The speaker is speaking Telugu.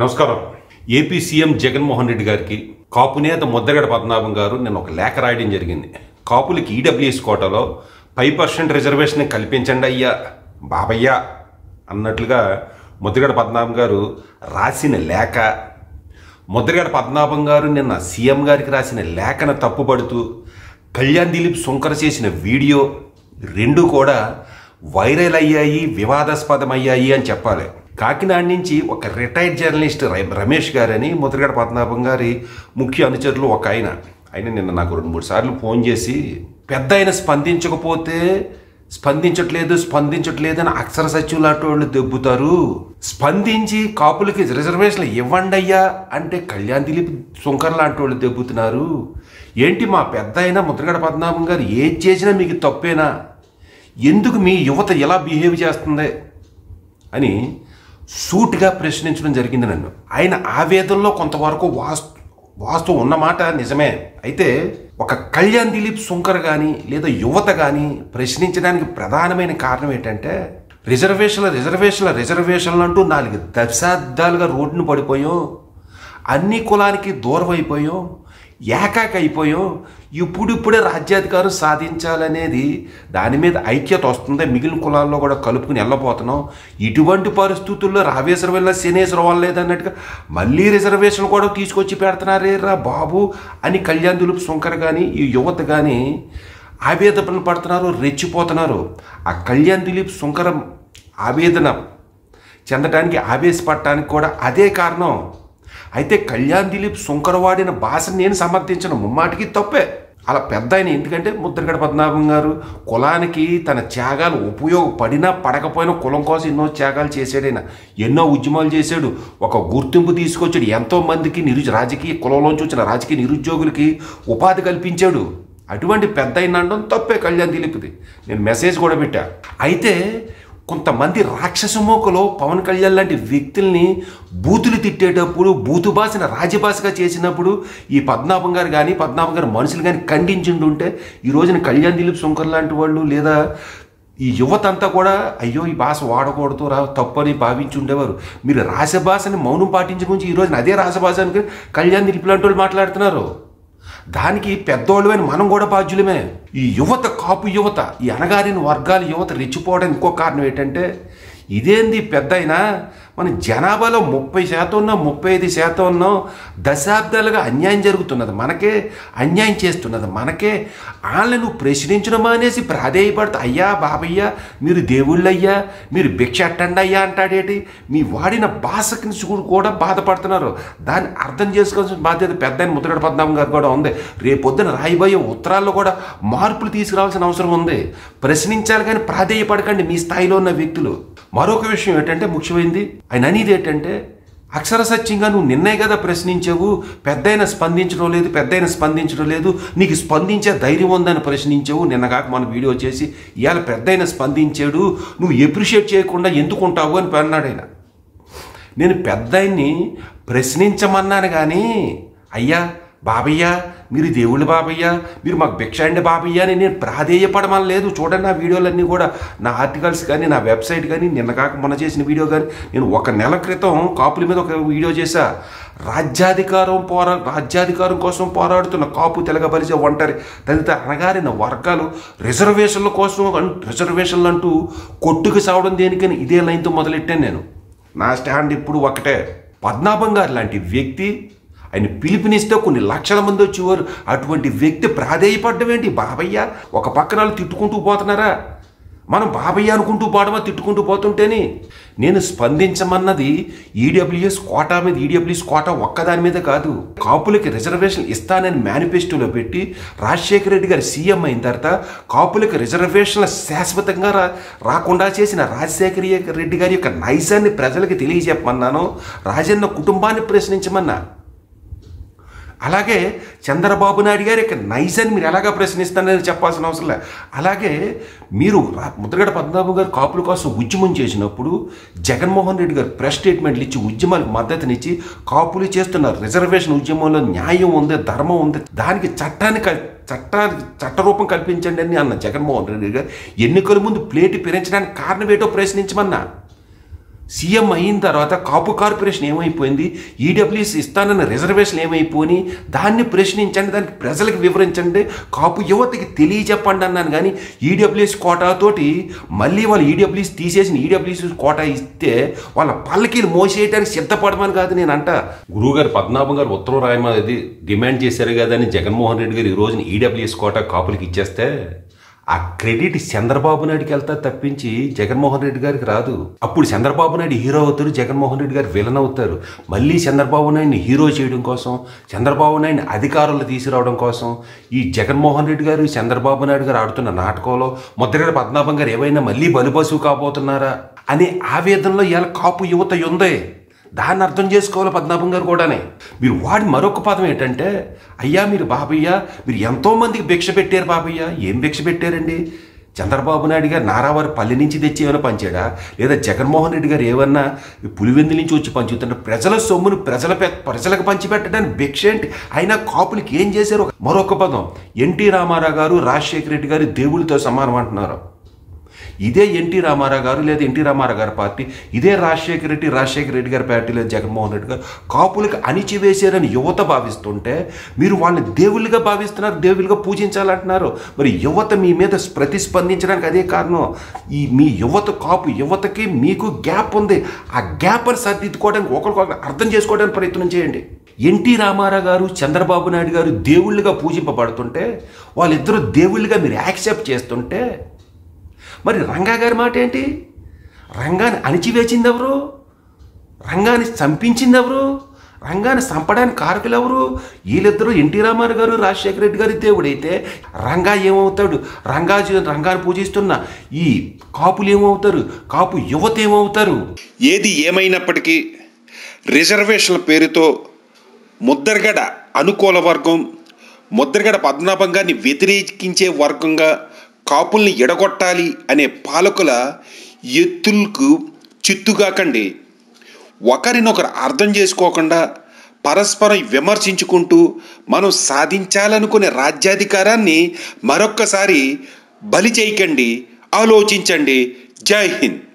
నమస్కారం ఏపీ సీఎం జగన్మోహన్ రెడ్డి గారికి కాపు నేత ముద్దగడ పద్మనాభం గారు నిన్న ఒక లేఖ రాయడం జరిగింది కాపులకి ఈడబ్ల్యూఎస్ కోటాలో ఫైవ్ పర్సెంట్ రిజర్వేషన్ కల్పించండి అయ్యా బాబయ్య అన్నట్లుగా ముద్దగడ పద్మనాభం గారు రాసిన లేఖ ముద్రగడ పద్మనాభం గారు నిన్న సీఎం గారికి రాసిన లేఖను తప్పుపడుతూ కళ్యాణ్ దిలీప్ సుంకర చేసిన వీడియో రెండు కూడా వైరల్ అయ్యాయి వివాదాస్పదమయ్యాయి అని చెప్పాలి కాకినాడ నుంచి ఒక రిటైర్డ్ జర్నలిస్ట్ ర- రమేష్ గారని ముద్రగడ పద్మనాభం గారి ముఖ్య అనుచరులు ఒక ఆయన ఆయన నిన్న నాకు రెండు మూడు సార్లు ఫోన్ చేసి పెద్ద ఆయన స్పందించకపోతే స్పందించట్లేదు స్పందించట్లేదు అని అక్షర సచివులాంటి వాళ్ళు దెబ్బుతారు స్పందించి కాపులకి రిజర్వేషన్లు ఇవ్వండి అయ్యా అంటే కళ్యాణ్ దిలీప్ సుంకర్ లాంటి వాళ్ళు దెబ్బుతున్నారు ఏంటి మా పెద్ద అయినా ముద్రగడ పద్మనాభం గారు ఏది చేసినా మీకు తప్పేనా ఎందుకు మీ యువత ఎలా బిహేవ్ చేస్తుంది అని సూటిగా ప్రశ్నించడం జరిగింది నన్ను ఆయన ఆవేదనలో కొంతవరకు వాస్తు వాస్తవం ఉన్నమాట నిజమే అయితే ఒక కళ్యాణ్ దిలీప్ సుంకర్ కానీ లేదా యువత కానీ ప్రశ్నించడానికి ప్రధానమైన కారణం ఏంటంటే రిజర్వేషన్ల రిజర్వేషన్ల రిజర్వేషన్లు అంటూ నాలుగు దశాబ్దాలుగా రోడ్డును పడిపోయాం అన్ని కులానికి దూరం అయిపోయాం ఏకాక అయిపోయాం ఇప్పుడిప్పుడే రాజ్యాధికారం సాధించాలనేది దాని మీద ఐక్యత వస్తుంది మిగిలిన కులాల్లో కూడా కలుపుకుని వెళ్ళబోతున్నాం ఇటువంటి పరిస్థితుల్లో రావేశ్వర వల్ల శనేశ్వరం వల్ల లేదన్నట్టుగా మళ్ళీ రిజర్వేషన్ కూడా తీసుకొచ్చి పెడుతున్నారే రా బాబు అని కళ్యాణ్ దిలీప్ సుంకర్ కానీ ఈ యువత కానీ ఆవేదన పడుతున్నారు రెచ్చిపోతున్నారు ఆ కళ్యాణ్ దిలీప్ సుంకరం ఆవేదన చెందడానికి ఆవేశపడటానికి కూడా అదే కారణం అయితే కళ్యాణ్ దిలీప్ సుంకర వాడిన భాషను నేను సమర్థించను ముమ్మాటికి తప్పే అలా పెద్ద ఆయన ఎందుకంటే ముద్రగడ పద్మనాభం గారు కులానికి తన త్యాగాలు ఉపయోగపడినా పడకపోయినా కులం కోసం ఎన్నో త్యాగాలు చేశాడు ఆయన ఎన్నో ఉద్యమాలు చేశాడు ఒక గుర్తింపు తీసుకొచ్చాడు ఎంతో మందికి నిరు రాజకీయ కులంలోంచి వచ్చిన రాజకీయ నిరుద్యోగులకి ఉపాధి కల్పించాడు అటువంటి పెద్ద ఆయన అనడం తప్పే కళ్యాణ్ దిలీప్ది నేను మెసేజ్ కూడా పెట్టా అయితే కొంతమంది రాక్షసమోకలో పవన్ కళ్యాణ్ లాంటి వ్యక్తుల్ని బూతులు తిట్టేటప్పుడు బూతు భాషను రాజభాషగా చేసినప్పుడు ఈ పద్మనాభం గారు కానీ పద్మనాభం గారు మనుషులు కానీ ఖండించిండు ఉంటే ఈ రోజున కళ్యాణ్ దిలీప్ శంకర్ లాంటి వాళ్ళు లేదా ఈ యువత అంతా కూడా అయ్యో ఈ భాష వాడకూడదు రా తప్పు అని భావించి ఉండేవారు మీరు రాసభాషని మౌనం పాటించిన నుంచి ఈ రోజున అదే రాసభాష అనుకుని కళ్యాణ్ దిలీప్ లాంటి వాళ్ళు మాట్లాడుతున్నారు దానికి పెద్దోళ్ళమైన మనం కూడా బాధ్యులమే ఈ యువత కాపు యువత ఈ అనగారిన వర్గాల యువత రెచ్చిపోవడానికి ఇంకో కారణం ఏంటంటే ఇదేంది పెద్ద అయినా మన జనాభాలో ముప్పై శాతం ఉన్నాం ముప్పై ఐదు శాతం ఉన్నాం దశాబ్దాలుగా అన్యాయం జరుగుతున్నది మనకే అన్యాయం చేస్తున్నది మనకే వాళ్ళని నువ్వు ప్రశ్నించడం అనేసి ప్రాధేయపడతా అయ్యా బాబయ్య మీరు దేవుళ్ళయ్యా మీరు భిక్ష అట్టండి అయ్యా అంటాడేటి మీ వాడిన భాషకి చూడు కూడా బాధపడుతున్నారు దాన్ని అర్థం చేసుకోవాల్సిన బాధ్యత పెద్ద ఆయన ముద్రగడ పద్మనాభం గారు కూడా ఉంది రేపొద్దున రాయిబోయే ఉత్తరాల్లో కూడా మార్పులు తీసుకురావాల్సిన అవసరం ఉంది ప్రశ్నించాలి కానీ ప్రాధేయపడకండి మీ స్థాయిలో ఉన్న వ్యక్తులు మరొక విషయం ఏంటంటే ముఖ్యమైనది ఆయన అనేది ఏంటంటే అక్షర సత్యంగా నువ్వు నిన్నే కదా ప్రశ్నించావు పెద్దయిన స్పందించడం లేదు పెద్దయిన స్పందించడం లేదు నీకు స్పందించే ధైర్యం ఉందని ప్రశ్నించావు నిన్న కాక మన వీడియో చేసి ఇవాళ పెద్దయిన స్పందించాడు నువ్వు ఎప్రిషియేట్ చేయకుండా ఎందుకు ఉంటావు అని అన్నాడు ఆయన నేను పెద్దయిన్ని ప్రశ్నించమన్నాను కానీ అయ్యా బాబయ్య మీరు దేవుళ్ళు బాబయ్య మీరు మాకు భిక్ష అండి బాబయ్య అని నేను ప్రాధేయపడమని లేదు చూడండి నా వీడియోలన్నీ కూడా నా ఆర్టికల్స్ కానీ నా వెబ్సైట్ కానీ నిన్న కాక మొన్న చేసిన వీడియో కానీ నేను ఒక నెల క్రితం కాపుల మీద ఒక వీడియో చేశా రాజ్యాధికారం పోరా రాజ్యాధికారం కోసం పోరాడుతున్న కాపు తెలగబలిసే ఒంటరి తదితర అనగారిన వర్గాలు రిజర్వేషన్ల కోసం అన్- రిజర్వేషన్లు అంటూ కొట్టుకు సావడం దేనికని ఇదే లైన్తో మొదలెట్టాను నేను నా స్టాండ్ ఇప్పుడు ఒకటే పద్మనాభం గారు లాంటి వ్యక్తి ఆయన పిలుపునిస్తే కొన్ని లక్షల మంది వచ్చేవారు అటువంటి వ్యక్తి ప్రాధేయపడ్డం ఏంటి బాబయ్య ఒక పక్కన వాళ్ళు తిట్టుకుంటూ పోతున్నారా మనం బాబయ్య అనుకుంటూ పోవడమా తిట్టుకుంటూ పోతుంటేని నేను స్పందించమన్నది ఈడబ్ల్యూఎస్ కోటా మీద ఈడబ్ల్యూఎస్ కోటా ఒక్కదాని మీద కాదు కాపులకి రిజర్వేషన్ ఇస్తానని మేనిఫెస్టోలో పెట్టి రాజశేఖర రెడ్డి గారు సీఎం అయిన తర్వాత కాపులకి రిజర్వేషన్ల శాశ్వతంగా రా రాకుండా చేసిన రాజశేఖర రెడ్డి గారి యొక్క నైజాన్ని ప్రజలకు తెలియజెప్పమన్నాను రాజన్న కుటుంబాన్ని ప్రశ్నించమన్నా అలాగే చంద్రబాబు నాయుడు గారి యొక్క నైజాన్ని మీరు ఎలాగా ప్రశ్నిస్తారని చెప్పాల్సిన అవసరం లే అలాగే మీరు రా- ముద్రగడ పద్మనాభం గారు కాపుల కోసం ఉద్యమం చేసినప్పుడు జగన్మోహన్ రెడ్డి గారు ప్రెస్ స్టేట్మెంట్లు ఇచ్చి ఉద్యమాలకు మద్దతునిచ్చి కాపులు చేస్తున్న రిజర్వేషన్ ఉద్యమంలో న్యాయం ఉంది ధర్మం ఉంది దానికి చట్టాన్ని కల్- చట్టానికి చట్టరూపం కల్పించండి అని అన్న జగన్మోహన్ రెడ్డి గారు ఎన్నికల ముందు ప్లేటు పెరించడానికి కారణం ఏంటో ప్రశ్నించమన్నా సీఎం అయిన తర్వాత కాపు కార్పొరేషన్ ఏమైపోయింది ఈడబ్ల్యూఎస్ ఇస్తానన్న రిజర్వేషన్ ఏమైపోయి దాన్ని ప్రశ్నించండి దానికి ప్రజలకు వివరించండి కాపు యువతకి తెలియచెప్పండి అన్నాను కానీ ఈడబ్ల్యూఎస్ కోటాతోటి మళ్ళీ వాళ్ళు ఈడబ్ల్యూఎస్ తీసేసిన ఈడబ్ల్యూఎస్ కోటా ఇస్తే వాళ్ళ పల్లకీలు మోసేయడానికి సిద్ధపడమని కాదు నేను అంట గురువుగారు పద్మనాభం గారు ఉత్తరం రాయమది డిమాండ్ చేశారు కదా అని జగన్మోహన్ రెడ్డి గారు ఈ రోజున ఈడబ్ల్యూఎస్ కోటా కాపులకి ఇచ్చేస్తే ఆ క్రెడిట్ చంద్రబాబు నాయుడుకి వెళ్తా తప్పించి జగన్మోహన్ రెడ్డి గారికి రాదు అప్పుడు చంద్రబాబు నాయుడు హీరో అవుతారు జగన్మోహన్ రెడ్డి గారు విలన్ అవుతారు మళ్ళీ చంద్రబాబు నాయుడిని హీరో చేయడం కోసం చంద్రబాబు నాయుడిని అధికారంలో తీసుకురావడం కోసం ఈ జగన్మోహన్ రెడ్డి గారు చంద్రబాబు నాయుడు గారు ఆడుతున్న నాటకంలో ముద్రగడ పద్మనాభం గారు ఏవైనా మళ్ళీ బలుబసు కాబోతున్నారా అనే ఆవేదనలో ఇలా కాపు యువత ఉందే దాన్ని అర్థం చేసుకోవాలి పద్మనాభం గారు కూడానే మీరు వాడి మరొక పదం ఏంటంటే అయ్యా మీరు బాబయ్య మీరు ఎంతో మందికి భిక్ష పెట్టారు బాబయ్య ఏం భిక్ష పెట్టారండి చంద్రబాబు నాయుడు గారు నారావారి పల్లె నుంచి తెచ్చి ఏమైనా పంచాడా లేదా జగన్మోహన్ రెడ్డి గారు ఏమన్నా ఈ పులివెందు నుంచి వచ్చి పంచుతుంటే ప్రజల సొమ్మును ప్రజల పె- ప్రజలకు పంచిపెట్టడానికి భిక్ష ఏంటి అయినా కాపులకి ఏం చేశారు మరొక పదం ఎన్టీ రామారావు గారు రాజశేఖర రెడ్డి గారు దేవుళ్ళతో సమానం అంటున్నారు ఇదే ఎన్టీ రామారావు గారు లేదా ఎన్టీ రామారావు గారి పార్టీ ఇదే రాజశేఖర రెడ్డి రాజశేఖర రెడ్డి గారి పార్టీ లేదా జగన్మోహన్ రెడ్డి గారు కాపులకు అణిచివేశారని యువత భావిస్తుంటే మీరు వాళ్ళని దేవుళ్ళుగా భావిస్తున్నారు దేవుళ్ళుగా పూజించాలంటున్నారు మరి యువత మీ మీద ప్రతిస్పందించడానికి అదే కారణం ఈ మీ యువత కాపు యువతకి మీకు గ్యాప్ ఉంది ఆ గ్యాప్ని సర్దిద్దుకోవడానికి ఒకరికొకరు అర్థం చేసుకోవడానికి ప్రయత్నం చేయండి ఎన్టీ రామారావు గారు చంద్రబాబు నాయుడు గారు దేవుళ్ళుగా పూజింపబడుతుంటే వాళ్ళిద్దరూ దేవుళ్ళుగా మీరు యాక్సెప్ట్ చేస్తుంటే మరి రంగా గారి మాట ఏంటి రంగాన్ని అణిచివేచింది ఎవరు రంగాన్ని చంపించింది ఎవరు రంగాన్ని చంపడానికి కారకులు ఎవరు వీళ్ళిద్దరూ ఎన్టీ రామారావు గారు రాజశేఖర రెడ్డి గారి దేవుడైతే రంగా ఏమవుతాడు రంగా రంగాన్ని పూజిస్తున్న ఈ కాపులు ఏమవుతారు కాపు యువత ఏమవుతారు ఏది ఏమైనప్పటికీ రిజర్వేషన్ల పేరుతో ముద్దరగడ అనుకూల వర్గం ముద్దరగడ పద్మనాభం గారిని వ్యతిరేకించే వర్గంగా కాపుల్ని ఎడగొట్టాలి అనే పాలకుల ఎత్తులకు చిత్తుగాకండి ఒకరినొకరు అర్థం చేసుకోకుండా పరస్పరం విమర్శించుకుంటూ మనం సాధించాలనుకునే రాజ్యాధికారాన్ని మరొక్కసారి బలి చేయకండి ఆలోచించండి జై హింద్